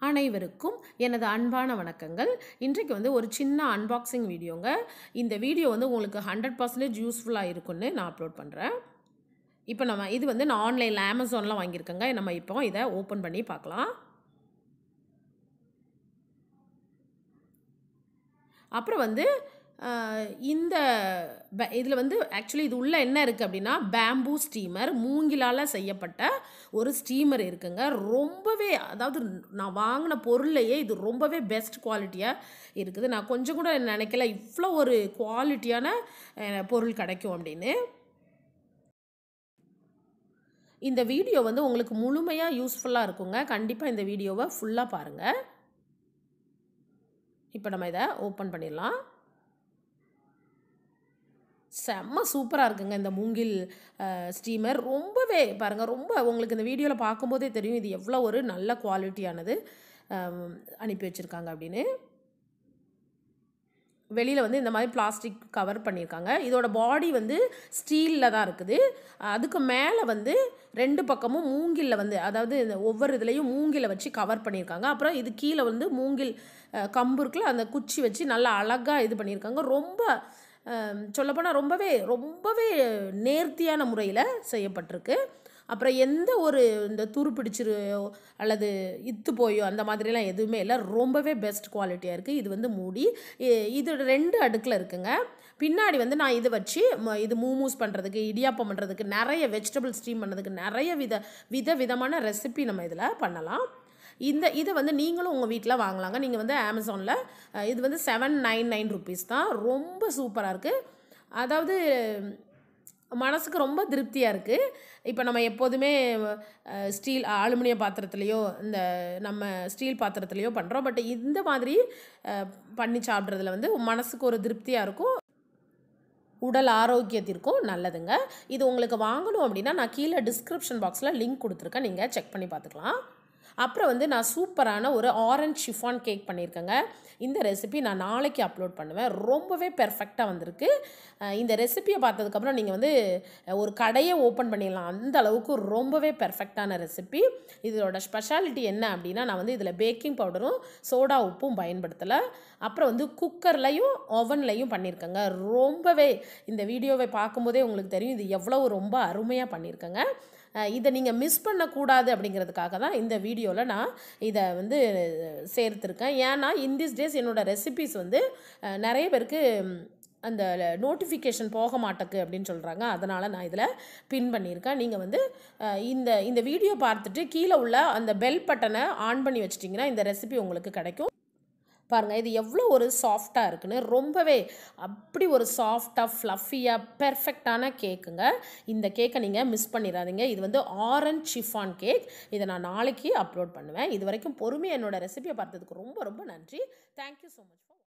அனைவருக்கும் எனது அன்பான வணக்கங்கள் இன்றைக்கு வந்து ஒரு சின்ன அன்பாக்சிங் வீடியோங்க இந்த வீடியோ வந்து உங்களுக்கு ஹண்ட்ரட் பர்சன்டேஜ் யூஸ்ஃபுல்லாக இருக்குன்னு நான் அப்லோட் பண்ணுறேன் இப்போ நம்ம இது வந்து நான் ஆன்லைனில் அமேசானில் வாங்கியிருக்கேங்க நம்ம இப்போ இதை ஓப்பன் பண்ணி பார்க்கலாம் அப்புறம் வந்து ஆஹ், இந்த இதில் வந்து ஆக்சுவலி இது உள்ள என்ன இருக்குது அப்படின்னா பேம்பூ ஸ்டீமர் மூங்கிலால் செய்யப்பட்ட ஒரு ஸ்டீமர் இருக்குங்க ரொம்பவே அதாவது நான் வாங்கின பொருள்லையே இது ரொம்பவே பெஸ்ட் குவாலிட்டியாக இருக்குது நான் கொஞ்சம் கூட நினைக்கல இவ்வளோ ஒரு குவாலிட்டியான அஹ், பொருள் கிடைக்கும் அப்படின்னு இந்த வீடியோ வந்து உங்களுக்கு முழுமையாக யூஸ்ஃபுல்லாக இருக்குங்க கண்டிப்பாக இந்த வீடியோவை ஃபுல்லாக பாருங்கள் இப்போ நம்ம இதை ஓப்பன் பண்ணிடலாம் செம்ம சூப்பராக இருக்குங்க இந்த மூங்கில் ஸ்டீமர் ரொம்பவே பாருங்கள் ரொம்ப உங்களுக்கு இந்த வீடியோவில் பார்க்கும்போதே தெரியும் இது எவ்வளோ ஒரு நல்ல குவாலிட்டியானது அஹ், அனுப்பி வச்சுருக்காங்க அப்படின்னு வெளியில் வந்து இந்த மாதிரி பிளாஸ்டிக் கவர் பண்ணியிருக்காங்க இதோட பாடி வந்து ஸ்டீலில் தான் இருக்குது அதுக்கு மேலே வந்து ரெண்டு பக்கமும் மூங்கிலில் வந்து அதாவது இந்த ஒவ்வொரு இதுலேயும் மூங்கில வச்சு கவர் பண்ணியிருக்காங்க அப்புறம் இது கீழே வந்து மூங்கில் அஹ், கம்பு இருக்குல்ல அந்த குச்சி வச்சு நல்லா அழகாக இது பண்ணியிருக்காங்க ரொம்ப சொல்லப்போனால் ரொம்பவே ரொம்பவே நேர்த்தியான முறையில் செய்யப்பட்டிருக்கு அப்புறம் எந்த ஒரு இந்த துரு பிடிச்சிரு அல்லது இத்து போயோ அந்த மாதிரிலாம் எதுவுமே இல்லை ரொம்பவே பெஸ்ட் குவாலிட்டியாக இருக்குது இது வந்து மூடி இ- இது ரெண்டு அடுக்கில் இருக்குங்க பின்னாடி வந்து நான் இதை வச்சு ம- இது மூமூஸ் பண்ணுறதுக்கு இடியாப்பம் பண்ணுறதுக்கு நிறைய வெஜிடபிள் ஸ்டீம் பண்ணுறதுக்கு நிறைய வித வித விதமான ரெசிபி நம்ம இதில் பண்ணலாம் இந்த இதை வந்து நீங்களும் உங்கள் வீட்டில் வாங்கலாங்க நீங்கள் வந்து அமேசானில் இது வந்து செவன் நைன் நைன் ருபீஸ் தான் ரொம்ப சூப்பராக இருக்குது அதாவது மனசுக்கு ரொம்ப திருப்தியாக இருக்குது இப்போ நம்ம எப்போதுமே அஹ், ஸ்டீல் அலுமினிய பாத்திரத்துலேயோ இந்த நம்ம ஸ்டீல் பாத்திரத்துலேயோ பண்ணுறோம் பட் இந்த மாதிரி அஹ், பண்ணி சாப்பிட்றதுல வந்து மனசுக்கு ஒரு திருப்தியாக இருக்கும் உடல் ஆரோக்கியத்திற்கும் நல்லதுங்க இது உங்களுக்கு வாங்கணும் அப்படின்னா நான் கீழே டிஸ்கிரிப்ஷன் பாக்ஸில் லிங்க் கொடுத்துருக்கேன் நீங்கள் செக் பண்ணி பார்த்துக்கலாம் அப்புறம் வந்து நான் சூப்பரான ஒரு ஆரஞ்ச் ஷிஃபான் கேக் பண்ணியிருக்கேங்க இந்த ரெசிபி நான் நாளைக்கு அப்லோட் பண்ணுவேன் ரொம்பவே பெர்ஃபெக்டாக வந்திருக்கு அஹ் இந்த ரெசிபியை பார்த்ததுக்கப்புறம் நீங்கள் வந்து அஹ், ஒரு கடையை ஓப்பன் பண்ணிடலாம் அந்த அளவுக்கு ரொம்பவே பெர்ஃபெக்டான ரெசிபி இதோட ஸ்பெஷாலிட்டி என்ன அப்படின்னா நான் வந்து இதில் பேக்கிங் பவுடரும் சோடா உப்பும் பயன்படுத்தலை அப்புறம் வந்து குக்கர்லையும் ஓவன்லையும் பண்ணியிருக்கேங்க ரொம்பவே இந்த வீடியோவை பார்க்கும்போதே உங்களுக்கு தெரியும் இது எவ்வளோ ரொம்ப அருமையாக பண்ணியிருக்கேங்க அஹ் இதை நீங்கள் மிஸ் பண்ணக்கூடாது அப்படிங்கிறதுக்காக தான் இந்த வீடியோவில் நான் இதை வந்து சேர்த்துருக்கேன் ஏன்னா இன் திஸ் டேஸ் என்னோடய ரெசிபிஸ் வந்து அஹ், நிறைய பேருக்கு ம், அந்த நோட்டிஃபிகேஷன் போக மாட்டேக்கு அப்படின்னு சொல்கிறாங்க அதனால் நான் இதில் பின் பண்ணியிருக்கேன் நீங்கள் வந்து அஹ், இந்த இந்த வீடியோ பார்த்துட்டு கீழே உள்ள அந்த பெல் பட்டனை ஆன் பண்ணி வச்சிட்டிங்கன்னா இந்த ரெசிபி உங்களுக்கு கிடைக்கும் பாருங்கள் இது எவ்வளோ ஒரு சாஃப்டாக இருக்குன்னு ரொம்பவே அப்படி ஒரு சாஃப்டாக ஃப்ளஃபியாக பெர்ஃபெக்டான கேக்குங்க இந்த கேக்கை நீங்கள் மிஸ் பண்ணிடாதீங்க இது வந்து ஆரஞ்ச் ஷிஃபான் கேக் இதை நான் நாளைக்கு அப்லோட் பண்ணுவேன் இது வரைக்கும் பொறுமையாக என்னோட ரெசிபியை பார்த்ததுக்கு ரொம்ப ரொம்ப நன்றி தேங்க்யூ ஸோ மச்